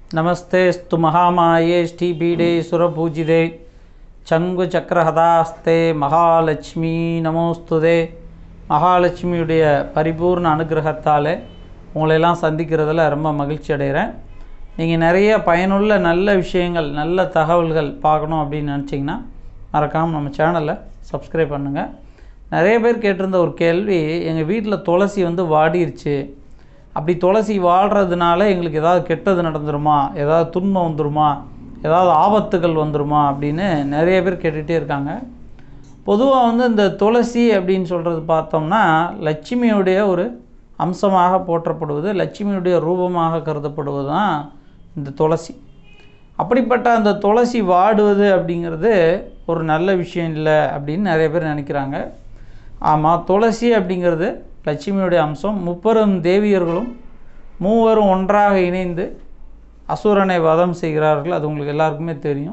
नमस्तेऽस्तु महामाये श्रीपीडे सुरपूजिते சங்குசக்கரஹதாஸ்தே மகாலட்சுமி நமோஸ்துதே மகாலட்சுமியுடைய பரிபூர்ண அனுகிரகத்தால் உங்களையெல்லாம் சந்திக்கிறதுல ரொம்ப மகிழ்ச்சி அடைகிறேன் நீங்கள் நிறைய பயனுள்ள நல்ல விஷயங்கள் நல்ல தகவல்கள் பார்க்கணும் அப்படின்னு நினச்சிங்கன்னா மறக்காமல் நம்ம சேனலை சப்ஸ்கிரைப் பண்ணுங்கள் நிறைய பேர் கேட்டிருந்த ஒரு கேள்வி எங்கள் வீட்டில் துளசி வந்து வாடிருச்சு அப்படி துளசி வாழ்கிறதுனால எங்களுக்கு ஏதாவது கெட்டது நடந்துருமா ஏதாவது துன்பம் வந்துருமா ஏதாவது ஆபத்துகள் வந்துருமா அப்படின்னு நிறைய பேர் கேட்டுகிட்டே இருக்காங்க பொதுவாக வந்து இந்த துளசி அப்படின்னு சொல்கிறது பார்த்தோம்னா லட்சுமியுடைய ஒரு அம்சமாக போற்றப்படுவது லட்சுமியுடைய ரூபமாக கருதப்படுவது தான் இந்த துளசி அப்படிப்பட்ட அந்த துளசி வாடுவது அப்படிங்கிறது ஒரு நல்ல விஷயம் இல்லை அப்படின்னு நிறைய பேர் நினைக்கிறாங்க ஆமாம் துளசி அப்படிங்கிறது லட்சுமியுடைய அம்சம் முப்பெரும் தேவியர்களும் மூவரும் ஒன்றாக இணைந்து அசுரனை வதம் செய்கிறார்கள் அது உங்களுக்கு எல்லாருக்குமே தெரியும்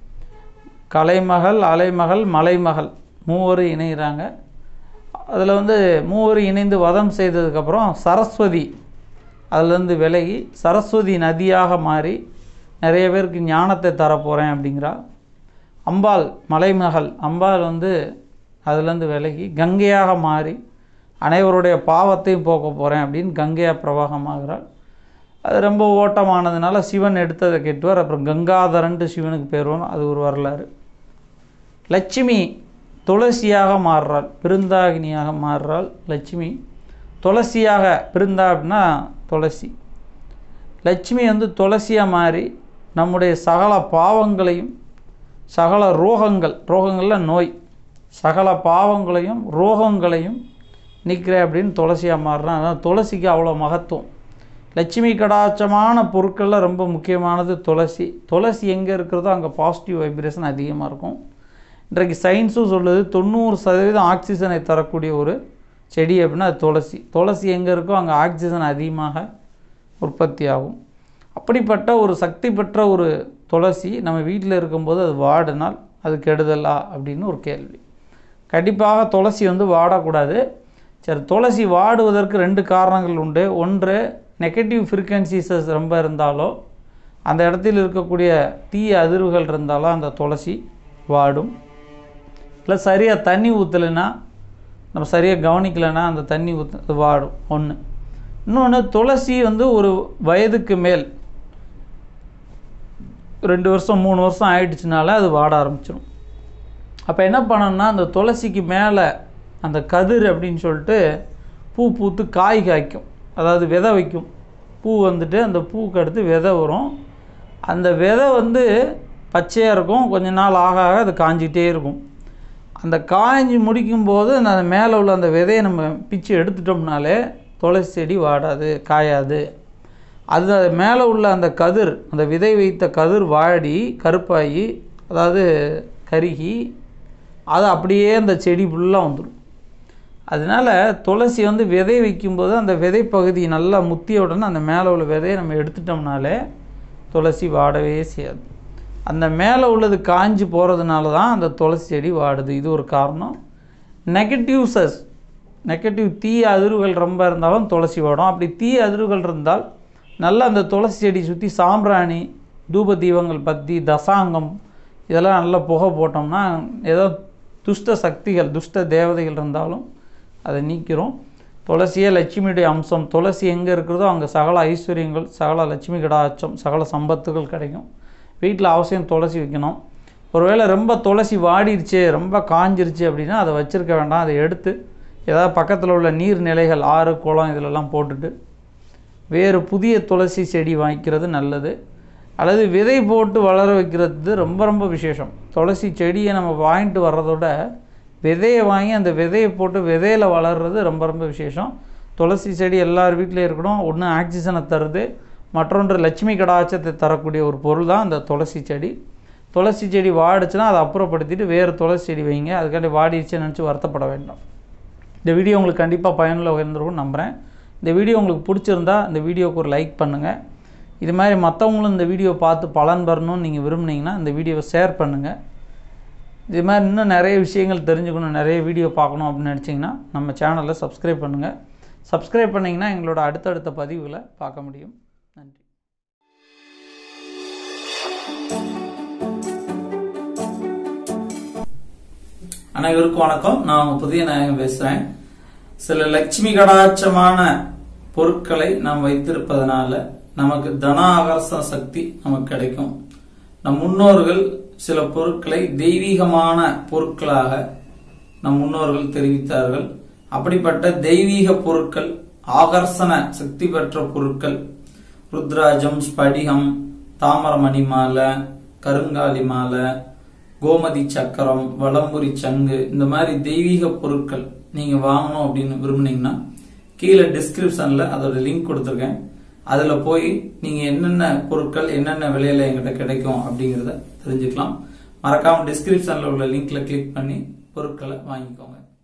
கலைமகள் அலைமகள் மலைமகள் மூவரும் இணைகிறாங்க அதில் வந்து மூவரும் இணைந்து வதம் செய்ததுக்கப்புறம் சரஸ்வதி அதுலேருந்து விலகி சரஸ்வதி நதியாக மாறி நிறைய பேருக்கு ஞானத்தை தரப்போகிறேன் அப்படிங்கிறா அம்பாள் மலைமகள் அம்பாள் வந்து அதுலேருந்து விலகி கங்கையாக மாறி அனைவருடைய பாவத்தையும் போக்க போகிறேன் அப்படின்னு கங்கையாக பிரவாகமாகிறாள் அது ரொம்ப ஓட்டமானதுனால சிவன் எடுத்ததை கெட்டுவார் அப்புறம் கங்காதரன்ட்டு சிவனுக்கு பேர் வரும் அது ஒரு வரலாறு லட்சுமி துளசியாக மாறுறாள் பிருந்தாகினியாக மாறுறாள் லட்சுமி துளசியாக பிருந்தா அப்படின்னா துளசி லட்சுமி வந்து துளசியாக மாறி நம்முடைய சகல பாவங்களையும் சகல ரோகங்கள் ரோகங்களில் நோய் சகல பாவங்களையும் ரோகங்களையும் நிற்கிறேன் அப்படின்னு துளசியாக மாறுறான் அதான் துளசிக்கு அவ்வளோ மகத்துவம் லட்சுமி கடாட்சமான பொருட்களில் ரொம்ப முக்கியமானது துளசி துளசி எங்கே இருக்கிறதோ அங்கே பாசிட்டிவ் வைப்ரேஷன் அதிகமாக இருக்கும் இன்றைக்கு சயின்ஸும் சொல்லுது தொண்ணூறு சதவீதம் ஆக்சிஜனை தரக்கூடிய ஒரு செடி அப்படின்னா அது துளசி துளசி எங்கே இருக்கோ அங்கே ஆக்சிஜன் அதிகமாக உற்பத்தி ஆகும் அப்படிப்பட்ட ஒரு சக்தி பெற்ற ஒரு துளசி நம்ம வீட்டில் இருக்கும்போது அது வாடினால் அது கெடுதலா அப்படின்னு ஒரு கேள்வி கண்டிப்பாக துளசி வந்து வாடக்கூடாது சரி துளசி வாடுவதற்கு ரெண்டு காரணங்கள் உண்டு ஒன்று நெகட்டிவ் ஃப்ரீக்வன்சிஸஸ் ரொம்ப இருந்தாலோ அந்த இடத்தில் இருக்கக்கூடிய தீய அதிர்வுகள் இருந்தாலோ அந்த துளசி வாடும் இல்லை சரியாக தண்ணி ஊற்றலைன்னா நம்ம சரியாக கவனிக்கலைன்னா அந்த தண்ணி ஊற்ற வாடும் ஒன்று இன்னொன்று துளசி வந்து ஒரு வயதுக்கு மேல் ரெண்டு வருஷம் மூணு வருஷம் ஆயிடுச்சுனால அது வாட ஆரம்பிச்சிடும் அப்போ என்ன பண்ணணும்னா அந்த துளசிக்கு மேலே அந்த கதிர் அப்படின்னு சொல்லிட்டு பூ பூத்து காய் காய்க்கும் அதாவது விதை வைக்கும் பூ வந்துட்டு அந்த பூக்கு அடுத்து விதை வரும் அந்த விதை வந்து பச்சையாக இருக்கும் கொஞ்ச நாள் ஆக ஆக அது காஞ்சிட்டே இருக்கும் அந்த காய்ஞ்சி முடிக்கும்போது அந்த மேலே உள்ள அந்த விதையை நம்ம பிச்சு எடுத்துட்டோம்னாலே துளசி செடி வாடாது காயாது அது மேலே உள்ள அந்த கதிர் அந்த விதை வைத்த கதிர் வாடி கருப்பாகி அதாவது கருகி அது அப்படியே அந்த செடி ஃபுல்லாக வந்துடும் அதனால் துளசி வந்து விதை வைக்கும்போது அந்த விதை பகுதி நல்லா முத்திய உடனே அந்த மேலே உள்ள விதையை நம்ம எடுத்துட்டோம்னாலே துளசி வாடவே செய்யாது அந்த மேலே உள்ளது காஞ்சி போகிறதுனால தான் அந்த துளசி செடி வாடுது இது ஒரு காரணம் நெகட்டிவ்ஸஸ் நெகட்டிவ் தீய அதிர்வுகள் ரொம்ப இருந்தாலும் துளசி வாடும் அப்படி தீய அதிர்வுகள் இருந்தால் நல்லா அந்த துளசி செடி சுற்றி சாம்பிராணி தூப தீபங்கள் பற்றி தசாங்கம் இதெல்லாம் நல்லா புகை போட்டோம்னா ஏதோ துஷ்ட சக்திகள் துஷ்ட தேவதைகள் இருந்தாலும் அதை நீக்கிறோம் துளசியே லட்சுமியுடைய அம்சம் துளசி எங்கே இருக்கிறதோ அங்கே சகல ஐஸ்வர்யங்கள் சகல லட்சுமி கடாச்சம் சகல சம்பத்துகள் கிடைக்கும் வீட்டில் அவசியம் துளசி வைக்கணும் ஒருவேளை ரொம்ப துளசி வாடிருச்சு ரொம்ப காஞ்சிருச்சு அப்படின்னா அதை வச்சுருக்க வேண்டாம் அதை எடுத்து ஏதாவது பக்கத்தில் உள்ள நீர்நிலைகள் ஆறு குளம் இதிலெல்லாம் போட்டுட்டு வேறு புதிய துளசி செடி வாங்கிக்கிறது நல்லது அல்லது விதை போட்டு வளர வைக்கிறது ரொம்ப ரொம்ப விசேஷம் துளசி செடியை நம்ம வாங்கிட்டு வர்றதோட விதையை வாங்கி அந்த விதையை போட்டு விதையில் வளர்கிறது ரொம்ப ரொம்ப விசேஷம் துளசி செடி எல்லார் வீட்லேயும் இருக்கணும் ஒன்று ஆக்சிஜனை தருது மற்றொன்று லட்சுமி கடாச்சத்தை தரக்கூடிய ஒரு பொருள் தான் அந்த துளசி செடி துளசி செடி வாடிச்சுன்னா அதை அப்புறப்படுத்திட்டு வேறு துளசி செடி வைங்க அதுக்காண்டி வாடிடுச்சுன்னு நினச்சி வருத்தப்பட வேண்டாம் இந்த வீடியோ உங்களுக்கு கண்டிப்பாக பயனுள்ள இருந்திருக்கும்னு நம்புகிறேன் இந்த வீடியோ உங்களுக்கு பிடிச்சிருந்தா இந்த வீடியோவுக்கு ஒரு லைக் பண்ணுங்கள் இது மாதிரி மற்றவங்களும் இந்த வீடியோ பார்த்து பலன் பெறணும்னு நீங்கள் விரும்புனீங்கன்னா இந்த வீடியோவை ஷேர் பண்ணுங்கள் இது மாதிரி இன்னும் நிறைய விஷயங்கள் தெரிஞ்சுக்கணும் நிறைய வீடியோ பார்க்கணும் அப்படின்னு நினச்சிங்கன்னா நம்ம சேனலை சப்ஸ்கிரைப் பண்ணுங்கள் சப்ஸ்கிரைப் பண்ணிங்கன்னா எங்களோட அடுத்தடுத்த பதிவுகளை பார்க்க முடியும் நன்றி அனைவருக்கும் வணக்கம் நான் உங்க புதிய நாயகம் பேசுறேன் சில லட்சுமி கடாட்சமான பொருட்களை நாம் வைத்திருப்பதனால நமக்கு தன ஆகர்ஷண சக்தி நமக்கு கிடைக்கும் நம் முன்னோர்கள் சில பொருட்களை தெய்வீகமான பொருட்களாக நம் முன்னோர்கள் தெரிவித்தார்கள் அப்படிப்பட்ட தெய்வீக பொருட்கள் ஆகர்ஷண சக்தி பெற்ற பொருட்கள் ருத்ராஜம் ஸ்படிகம் தாமரமணி மாலை கருங்காலி மாலை கோமதி சக்கரம் வலம்புரி சங்கு இந்த மாதிரி தெய்வீக பொருட்கள் நீங்க வாங்கணும் அப்படின்னு விரும்புனீங்கன்னா கீழே டிஸ்கிரிப்ஷன்ல அதோட லிங்க் கொடுத்துருக்கேன் அதுல போய் நீங்க என்னென்ன பொருட்கள் என்னென்ன விலையில எங்கிட்ட கிடைக்கும் அப்படிங்கறத தெரிஞ்சுக்கலாம் மறக்காம டிஸ்கிரிப்ஷன்ல உள்ள லிங்க்ல கிளிக் பண்ணி பொருட்களை வாங்கிக்கோங்க